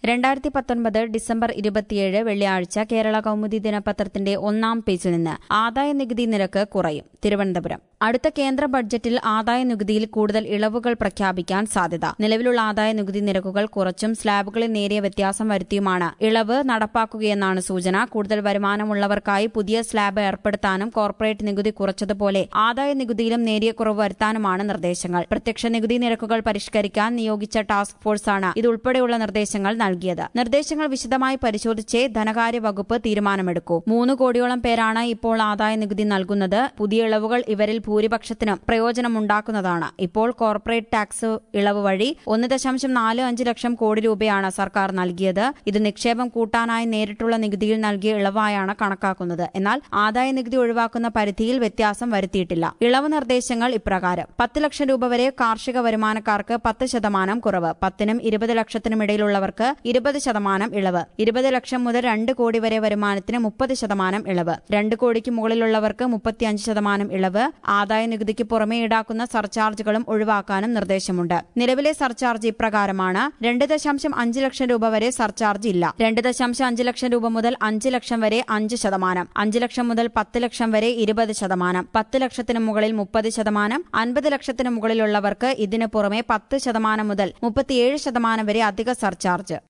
രണ്ടായിരത്തി പത്തൊൻപത് ഡിസംബർ ഇരുപത്തിയേഴ് വെള്ളിയാഴ്ച കേരള കൗമുദി ദിനപത്രത്തിന്റെ ഒന്നാം പേജിൽ നിന്ന് ആദായ നികുതി നിരക്ക് കുറയും തിരുവനന്തപുരം അടുത്ത കേന്ദ്ര ബഡ്ജറ്റിൽ ആദായ നികുതിയിൽ കൂടുതൽ ഇളവുകൾ പ്രഖ്യാപിക്കാൻ സാധ്യത നിലവിലുള്ള ആദായ നികുതി നിരക്കുകൾ കുറച്ചും സ്ലാബുകളിൽ നേരിയ വ്യത്യാസം വരുത്തിയുമാണ് ഇളവ് നടപ്പാക്കുകയെന്നാണ് സൂചന കൂടുതൽ വരുമാനമുള്ളവർക്കായി പുതിയ സ്ലാബ് ഏർപ്പെടുത്താനും കോർപ്പറേറ്റ് നികുതി കുറച്ചതുപോലെ ആദായ നികുതിയിലും നേരിയ കുറവ് വരുത്താനുമാണ് നിർദ്ദേശങ്ങൾ പ്രത്യക്ഷ നികുതി നിരക്കുകൾ പരിഷ്കരിക്കാൻ നിയോഗിച്ച ടാസ്ക് ഫോഴ്സാണ് ഇതുൾപ്പെടെയുള്ള നിർദ്ദേശങ്ങൾ നൽകിയത് നിർദ്ദേശങ്ങൾ വിശദമായി പരിശോധിച്ചേ ധനകാര്യ വകുപ്പ് തീരുമാനമെടുക്കൂ മൂന്ന് കോടിയോളം പേരാണ് ഇപ്പോൾ ആദായ നികുതി നൽകുന്നത് പുതിയ ഇളവുകൾ ഇവരിൽ ഭൂരിപക്ഷത്തിനും പ്രയോജനമുണ്ടാക്കുന്നതാണ് ഇപ്പോൾ കോർപ്പറേറ്റ് ടാക്സ് ഇളവ് വഴി ഒന്ന് ദശാംശം നാല് അഞ്ച് ലക്ഷം കോടി രൂപയാണ് സർക്കാർ നൽകിയത് ഇത് നിക്ഷേപം കൂട്ടാനായി നേരിട്ടുള്ള നികുതിയിൽ നൽകിയ ഇളവായാണ് കണക്കാക്കുന്നത് എന്നാൽ ആദായ നികുതി ഒഴിവാക്കുന്ന പരിധിയിൽ വ്യത്യാസം വരുത്തിയിട്ടില്ല ഇളവ് നിർദ്ദേശങ്ങൾ ഇപ്രകാരം പത്ത് ലക്ഷം രൂപ വരെ കാർഷിക വരുമാനക്കാർക്ക് പത്ത് ശതമാനം കുറവ് പത്തിനും ഇരുപത് ലക്ഷത്തിനും ഇടയിലുള്ളവർക്ക് ഇരുപത് ശതമാനം ഇളവ് ഇരുപത് ലക്ഷം മുതൽ രണ്ട് കോടി വരെ വരുമാനത്തിന് മുപ്പത് ശതമാനം ഇളവ് രണ്ട് കോടിക്ക് മുകളിലുള്ളവർക്ക് മുപ്പത്തിയഞ്ച് ശതമാനം ഇളവ് ആദായ നികുതിക്ക് പുറമെ ഈടാക്കുന്ന സർചാർജുകളും ഒഴിവാക്കാനും നിർദ്ദേശമുണ്ട് നിലവിലെ സർചാർജ് ഇപ്രകാരമാണ് രണ്ട് ദശാംശം അഞ്ച് ലക്ഷം രൂപ വരെ സർചാർജ് ഇല്ല രണ്ട് ദശാംശം അഞ്ച് ലക്ഷം രൂപ മുതൽ അഞ്ച് ലക്ഷം വരെ അഞ്ച് ശതമാനം അഞ്ച് ലക്ഷം മുതൽ പത്ത് ലക്ഷം വരെ ഇരുപത് ശതമാനം പത്ത് ലക്ഷത്തിന് മുകളിൽ മുപ്പത് ശതമാനം അൻപത് ലക്ഷത്തിന് മുകളിലുള്ളവർക്ക് ഇതിന് പുറമെ പത്ത് ശതമാനം മുതൽ മുപ്പത്തിയേഴ് ശതമാനം വരെ അധിക സർചാർജ്